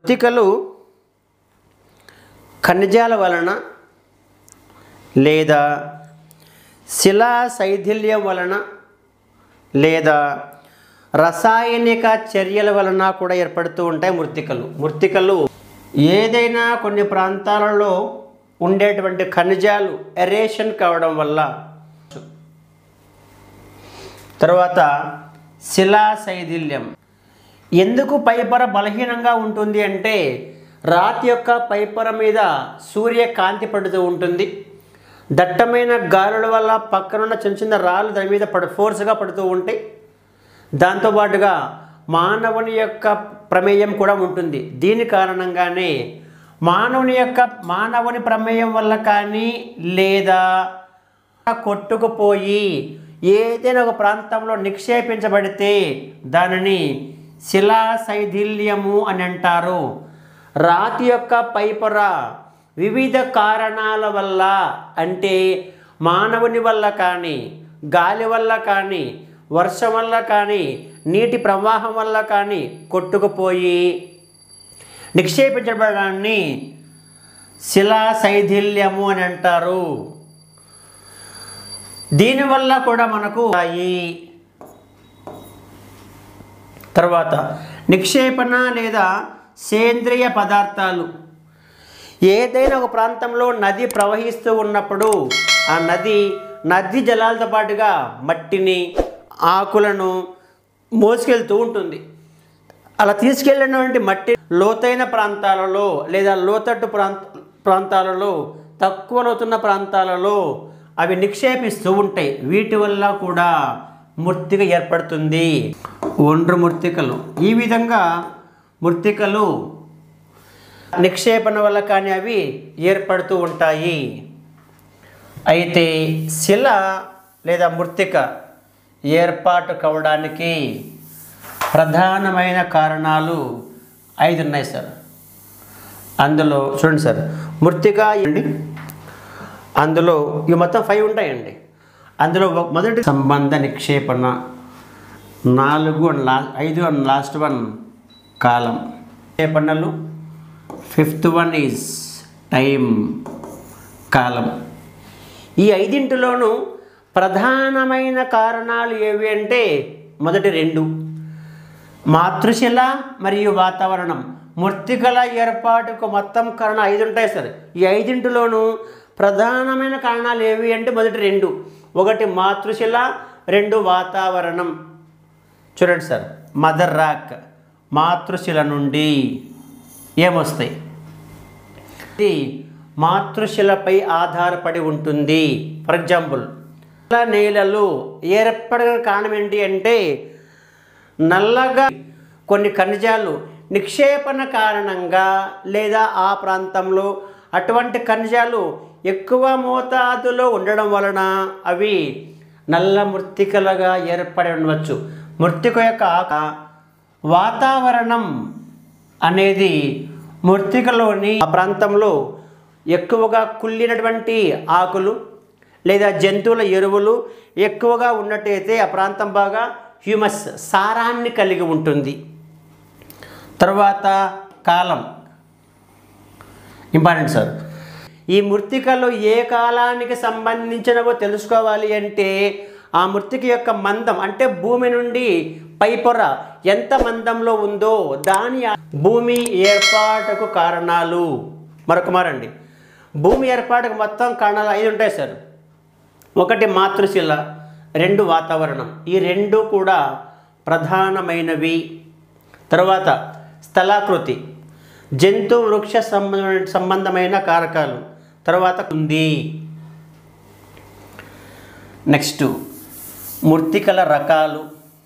మృత్తికలు ఖనిజాల వలన లేదా శిలా శైథిల్యం వలన లేదా రసాయనిక చర్యల వలన కూడా ఏర్పడుతూ ఉంటాయి మృత్తికలు మృత్తికలు ఏదైనా కొన్ని ప్రాంతాలలో ఉండేటువంటి ఖనిజాలు ఎరేషన్ కావడం వల్ల తర్వాత శిలా శైథిల్యం ఎందుకు పైపొర బలహీనంగా ఉంటుంది అంటే రాతి యొక్క పైపొర మీద సూర్యకాంతి పడుతూ ఉంటుంది దట్టమైన గాలుల వల్ల పక్కనున్న చిన్న చిన్న రాళ్ళు దాని మీద పడు ఫోర్స్గా పడుతూ ఉంటాయి దాంతోపాటుగా మానవుని యొక్క ప్రమేయం కూడా ఉంటుంది దీని కారణంగానే మానవుని యొక్క మానవుని ప్రమేయం వల్ల కానీ లేదా కొట్టుకుపోయి ఏదైనా ఒక ప్రాంతంలో నిక్షేపించబడితే దానిని శిలా శైథిల్యము అని అంటారు రాతి యొక్క పైపొర వివిధ కారణాల వల్ల అంటే మానవుని వల్ల కానీ గాలి వల్ల కానీ వర్షం వల్ల కానీ నీటి ప్రవాహం వల్ల కానీ కొట్టుకుపోయి నిక్షేపించబడడాన్ని శిలా శైథిల్యము అని అంటారు దీనివల్ల కూడా మనకు ఈ తర్వాత నిక్షేపణ లేదా సేంద్రియ పదార్థాలు ఏదైనా ఒక ప్రాంతంలో నది ప్రవహిస్తూ ఉన్నప్పుడు ఆ నది నది జలాలతో పాటుగా మట్టిని ఆకులను మోసుకెళ్తూ ఉంటుంది అలా తీసుకెళ్ళినటువంటి మట్టి లోతైన ప్రాంతాలలో లేదా లోతట్టు ప్రాంత ప్రాంతాలలో తక్కువ లోతున్న ప్రాంతాలలో అవి నిక్షేపిస్తూ ఉంటాయి వీటి వల్ల కూడా మృత్తిక ఏర్పడుతుంది ఒండ్రు మృత్తికలు ఈ విధంగా మృత్తికలు నిక్షేపణ వల్ల కానీ అవి ఏర్పడుతూ ఉంటాయి అయితే శిల లేదా మృత్తిక ఏర్పాటు కావడానికి ప్రధానమైన కారణాలు ఐదు ఉన్నాయి సార్ అందులో చూడండి సార్ మృత్తిక అండి అందులో ఇవి మొత్తం ఫైవ్ ఉంటాయండి అందులో ఒక- మొదటి సంబంధ నిక్షేపణ నాలుగు అండ్ లా ఐదు అండ్ లాస్ట్ వన్ కాలం నిక్షేపణలు ఫిఫ్త్ వన్ ఈజ్ టైం కాలం ఈ ఐదింటిలోనూ ప్రధానమైన కారణాలు ఏవి అంటే మొదటి రెండు మాతృశిల మరియు వాతావరణం మృత్తికల ఏర్పాటుకు మొత్తం కారణం ఐదు ఉంటాయి సార్ ఈ ఐదింటిలోనూ ప్రధానమైన కారణాలు ఏవి అంటే మొదటి రెండు ఒకటి మాతృశిల రెండు వాతావరణం చూడండి సార్ మదర్ రాక్ మాతృశిల నుండి ఏమొస్తాయి ఇది మాతృశిలపై ఆధారపడి ఉంటుంది ఫర్ ఎగ్జాంపుల్ నల్ల నేలలు ఏర్పడిన కారణం ఏంటి అంటే నల్లగా కొన్ని ఖనిజాలు నిక్షేపణ కారణంగా లేదా ఆ ప్రాంతంలో అటువంటి ఖనిజాలు ఎక్కువ మోతాదులో ఉండడం వలన అవి నల్ల మృత్తికలుగా ఏర్పడి ఉండవచ్చు మృత్తిక యొక్క ఆక- వాతావరణం అనేది మృత్తికలోని ఆ ప్రాంతంలో ఎక్కువగా కుళ్ళినటువంటి ఆకులు లేదా జంతువుల ఎరువులు ఎక్కువగా ఉన్నట్టయితే ఆ ప్రాంతం బాగా హ్యూమస్ సారాన్ని కలిగి ఉంటుంది తర్వాత కాలం ఇంపార్టెంట్ సార్ ఈ మృత్తికలు ఏ కాలానికి సంబంధించినవో తెలుసుకోవాలి అంటే ఆ మృత్తిక యొక్క మందం అంటే భూమి నుండి పైపొర ఎంత మందంలో ఉందో దాని ఆ- భూమి ఏర్పాటుకు కారణాలు మరొక మారండి భూమి ఏర్పాటుకు మొత్తం కారణాలు ఐదు ఉంటాయి సార్ ఒకటి మాతృశిల రెండు వాతావరణం ఈ రెండు కూడా ప్రధానమైనవి తర్వాత స్థలాకృతి జంతు వృక్ష సంబంధ సంబంధమైన కారకాలు తర్వాత ఉంది నెక్స్ట్ మృత్తికల రకాలు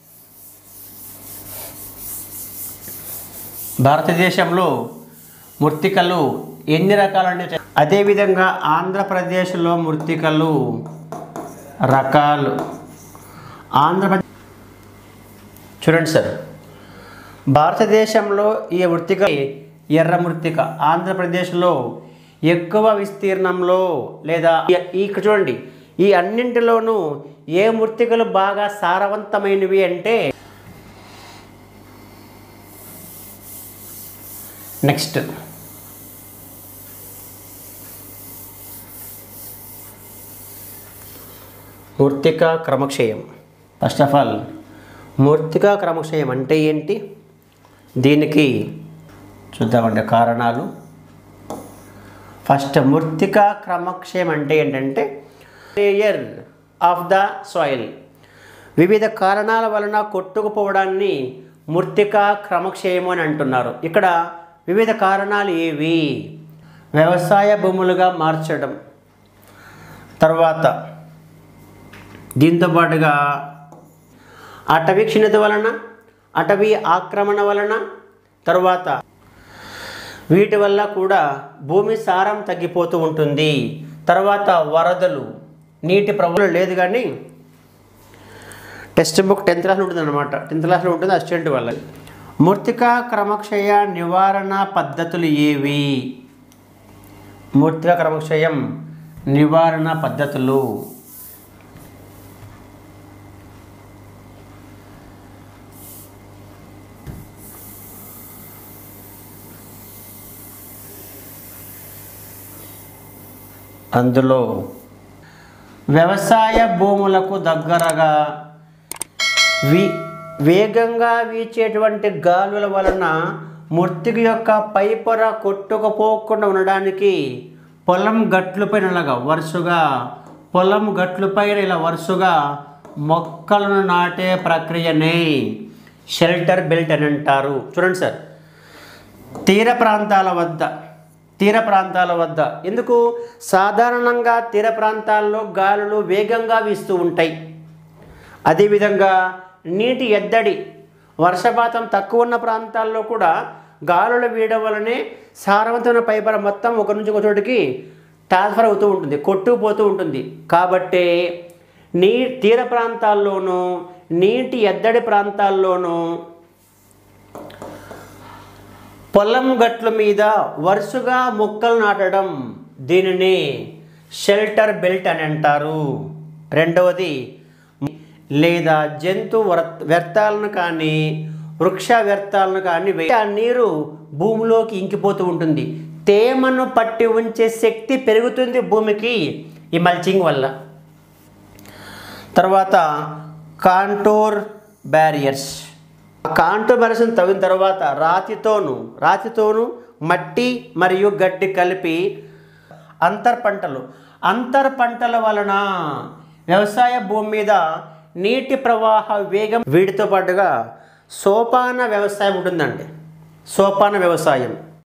భారతదేశంలో మృత్తికలు ఎన్ని రకాలంటే అదేవిధంగా ఆంధ్రప్రదేశ్లో మృత్తికలు రకాలు ఆంధ్రప్రదేశ్ చూడండి సార్ భారతదేశంలో ఈ మృత్తిక ఎర్ర మృత్తిక ఆంధ్రప్రదేశ్లో ఎక్కువ విస్తీర్ణంలో లేదా ఈ- ఈ ఇక్కడ చూడండి ఈ అన్నింటిలోనూ ఏ మృత్తికలు బాగా సారవంతమైనవి అంటే నెక్స్ట్ మూర్తిక క్రమక్షయం ఫస్ట్ ఆఫ్ ఆల్ మూర్తిక క్రమక్షయం అంటే ఏంటి దీనికి చూద్దామండి కారణాలు ఫస్ట్ మూర్తిక క్రమక్షయం అంటే ఏంటంటే లేయర్ ఆఫ్ ద సాయిల్ వివిధ కారణాల వలన కొట్టుకుపోవడాన్ని మూర్తిక క్రమక్షయము అని అంటున్నారు ఇక్కడ వివిధ కారణాలు ఏవి వ్యవసాయ భూములుగా మార్చడం తర్వాత దీంతో పాటుగా అటవీ క్షీణత వలన అటవీ ఆక్రమణ వలన తర్వాత వీటి వల్ల కూడా భూమి సారం తగ్గిపోతూ ఉంటుంది తర్వాత వరదలు నీటి ప్రవాహం లేదు కానీ టెక్స్ట్ బుక్ టెన్త్ క్లాస్లో ఉంటుంది అనమాట టెన్త్ క్లాస్లో ఉంటుంది అసిస్టెంట్ వాళ్ళకి మూర్తిక క్రమక్షయ నివారణ పద్ధతులు ఏవి మూర్తిక క్రమక్షయం నివారణ పద్ధతులు అందులో వ్యవసాయ భూములకు దగ్గరగా వి వేగంగా వీచేటువంటి గాలుల వలన మృతిక యొక్క పైపొర కొట్టుకుపోకుండా ఉండడానికి పొలం గట్లపైన ఇలాగా వరుసగా పొలం గట్లపైన ఇలా వరుసగా మొక్కలను నాటే ప్రక్రియనే షెల్టర్ బెల్ట్ అని అంటారు చూడండి సార్ తీర ప్రాంతాల వద్ద తీర ప్రాంతాల వద్ద ఎందుకు సాధారణంగా తీర ప్రాంతాల్లో గాలులు వేగంగా వీస్తూ ఉంటాయి అదేవిధంగా నీటి ఎద్దడి వర్షపాతం తక్కువ ఉన్న ప్రాంతాల్లో కూడా గాలులు వీయడం వల్లనే సారవంతమైన పైపర మొత్తం ఒక నుంచి ఒక చోటికి ట్రాన్స్ఫర్ అవుతూ ఉంటుంది కొట్టుకుపోతూ ఉంటుంది కాబట్టి నీ తీర ప్రాంతాల్లోనూ నీటి ఎద్దడి ప్రాంతాల్లోనూ పొలం గట్ల మీద వరుసగా మొక్కలు నాటడం దీనిని షెల్టర్ బెల్ట్ అని అంటారు రెండవది లేదా జంతు వర్- వ్యర్థాలను కానీ వృక్ష వ్యర్థాలను కానీ వేయ ఆ నీరు భూమిలోకి ఇంకిపోతూ ఉంటుంది తేమను పట్టి ఉంచే శక్తి పెరుగుతుంది భూమికి ఈ మల్చింగ్ వల్ల తర్వాత కాంటోర్ బ్యారియర్స్ కాంటోర్ బ్యారియర్స్ని తవ్విన తర్వాత రాతితోను రాతితోను మట్టి మరియు గడ్డి కలిపి అంతర్ పంటలు అంతర్ పంటల వలన వ్యవసాయ భూమి మీద నీటి ప్రవాహ వేగం వీటితో పాటుగా సోపాన వ్యవసాయం ఉంటుందండి సోపాన వ్యవసాయం